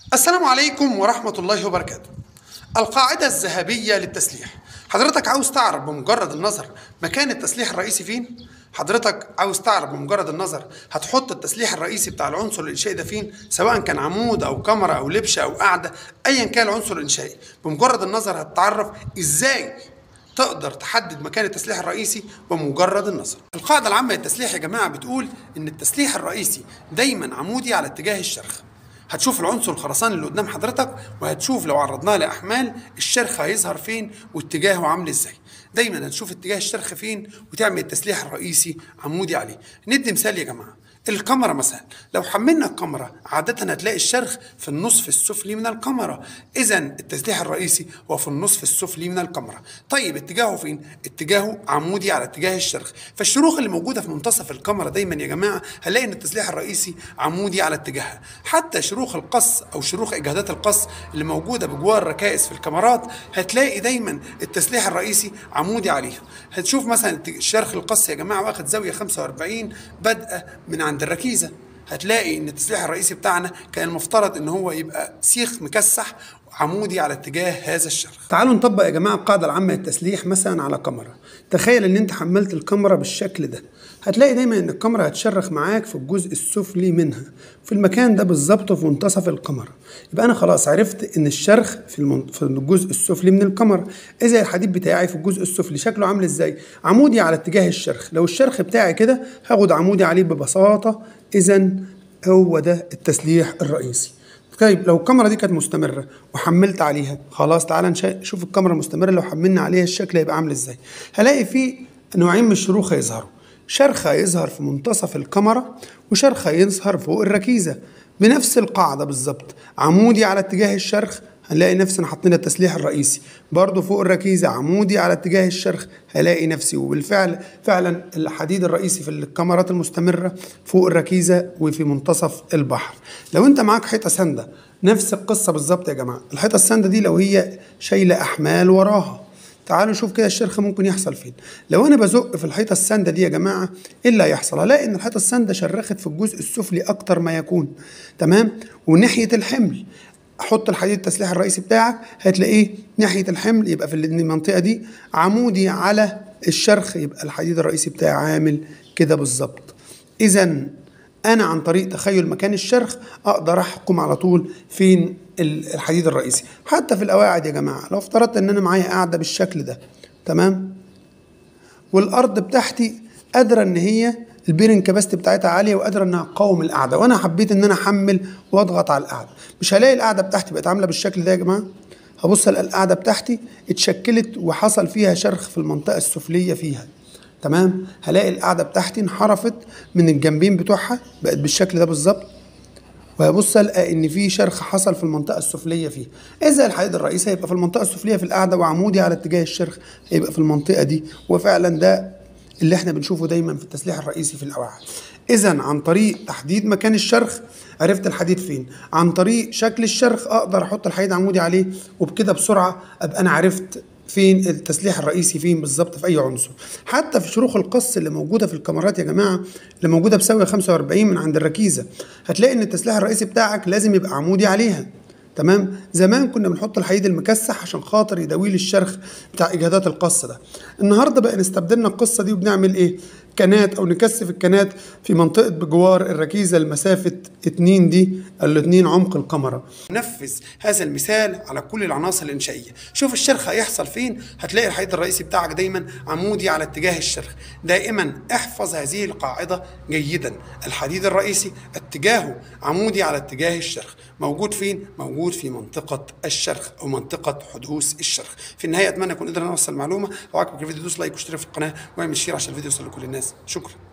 السلام عليكم ورحمة الله وبركاته. القاعدة الذهبية للتسليح. حضرتك عاوز تعرف بمجرد النظر مكان التسليح الرئيسي فين؟ حضرتك عاوز تعرف بمجرد النظر هتحط التسليح الرئيسي بتاع العنصر الإنشائي ده فين؟ سواء كان عمود أو كاميرا أو لبشة أو قاعدة أيا كان العنصر الإنشائي. بمجرد النظر هتتعرف إزاي تقدر تحدد مكان التسليح الرئيسي بمجرد النظر. القاعدة العامة للتسليح يا جماعة بتقول إن التسليح الرئيسي دايما عمودي على اتجاه الشرخ. هتشوف العنصر الخرساني اللي قدام حضرتك وهتشوف لو عرضناه لاحمال الشرخ هيظهر فين واتجاهه عامل ازاي دايما هتشوف اتجاه الشرخ فين وتعمل التسليح الرئيسي عمودي عليه ندي مثال يا جماعه الكاميرا مثلا لو حملنا الكاميرا عادة هتلاقي الشرخ في النصف السفلي من الكاميرا إذا التسليح الرئيسي هو في النصف السفلي من الكاميرا طيب اتجاهه فين؟ اتجاهه عمودي على اتجاه الشرخ فالشروخ اللي موجودة في منتصف الكاميرا دايما يا جماعة هنلاقي ان التسليح الرئيسي عمودي على اتجاهها حتى شروخ القص أو شروخ إجهادات القص اللي موجودة بجوار الركائز في الكاميرات هتلاقي دايما التسليح الرئيسي عمودي عليها هتشوف مثلا شرخ القص يا جماعة واخد زاوية 45 بادئة من عند الركيزة هتلاقي ان التسليح الرئيسي بتاعنا كان المفترض ان هو يبقى سيخ مكسح عمودي على اتجاه هذا الشرخ تعالوا نطبق يا جماعه القاعده العامه للتسليح مثلا على كاميرا تخيل ان انت حملت الكاميرا بالشكل ده هتلاقي دايما ان الكاميرا هتشرخ معاك في الجزء السفلي منها في المكان ده بالظبط في منتصف الكاميرا يبقى انا خلاص عرفت ان الشرخ في, المن... في الجزء السفلي من الكاميرا اذا الحديد بتاعي في الجزء السفلي شكله عامل ازاي عمودي على اتجاه الشرخ لو الشرخ بتاعي كده هاخد عمودي عليه ببساطه اذا هو ده التسليح الرئيسي طيب لو الكاميرا دي كانت مستمره وحملت عليها خلاص تعالى نشوف الكاميرا المستمره لو حملنا عليها الشكل هيبقى عامل ازاي هلاقي في نوعين من الشروخ هيظهروا شرخ هيظهر في منتصف الكاميرا وشرخ هيظهر فوق الركيزه بنفس القاعده بالظبط عمودي على اتجاه الشرخ هنلاقي نفسنا حاطين التسليح الرئيسي برضه فوق الركيزة عمودي على اتجاه الشرخ هلاقي نفسي وبالفعل فعلا الحديد الرئيسي في الكاميرات المستمرة فوق الركيزة وفي منتصف البحر لو انت معاك حيطة سندة نفس القصة بالظبط يا جماعة الحيطة السندة دي لو هي شايلة أحمال وراها تعالوا نشوف كده الشرخ ممكن يحصل فين لو انا بزق في الحيطه السانده دي يا جماعه ايه اللي هيحصل هلاقي ان الحيطه السانده شرخت في الجزء السفلي اكتر ما يكون تمام وناحيه الحمل حط الحديد التسليح الرئيسي بتاعك هتلاقيه ناحيه الحمل يبقى في المنطقه دي عمودي على الشرخ يبقى الحديد الرئيسي بتاعي عامل كده بالظبط اذا انا عن طريق تخيل مكان الشرخ اقدر احكم على طول فين الحديد الرئيسي حتى في القواعد يا جماعه لو افترضت ان انا معايا قاعده بالشكل ده تمام والارض بتاعتي قادره ان هي البيرنج كباستي بتاعتها عاليه وقادره انها تقاوم القعده وانا حبيت ان انا احمل واضغط على القعده مش هلاقي القعده بتاعتي بقت عامله بالشكل ده يا جماعه هبص الاقي القعده بتاعتي اتشكلت وحصل فيها شرخ في المنطقه السفليه فيها تمام هلاقي القعده بتاعتي انحرفت من الجنبين بتوعها بقت بالشكل ده بالظبط وهبص القى ان في شرخ حصل في المنطقه السفليه فيه اذا الحديد الرئيسي هيبقى في المنطقه السفليه في القعده وعمودي على اتجاه الشرخ هيبقى في المنطقه دي وفعلا ده اللي احنا بنشوفه دايما في التسليح الرئيسي في القواعد اذا عن طريق تحديد مكان الشرخ عرفت الحديد فين عن طريق شكل الشرخ اقدر احط الحديد عمودي عليه وبكده بسرعه ابقى انا عرفت فين التسليح الرئيسي فين بالظبط في اي عنصر حتى في شروخ القص اللي موجوده في الكاميرات يا جماعه اللي موجوده بزاويه 45 من عند الركيزه هتلاقي ان التسليح الرئيسي بتاعك لازم يبقى عمودي عليها تمام زمان كنا بنحط الحديد المكسح عشان خاطر يداوي لي الشرخ بتاع اجهادات القص ده النهارده بقى نستبدلنا القصه دي وبنعمل ايه كنات او نكثف الكنات في منطقه بجوار الركيزه المسافه 2 دي ال 2 عمق الكاميرا نفذ هذا المثال على كل العناصر الانشائيه شوف الشرخ هيحصل فين هتلاقي الحديد الرئيسي بتاعك دايما عمودي على اتجاه الشرخ دائما احفظ هذه القاعده جيدا الحديد الرئيسي اتجاهه عمودي على اتجاه الشرخ موجود فين موجود في منطقه الشرخ او منطقه حدوث الشرخ في النهايه اتمنى اكون قدرنا نوصل المعلومه لو عجبك الفيديو دوس لايك واشترك في القناه واعمل شير عشان الفيديو يوصل لكل الناس شكرا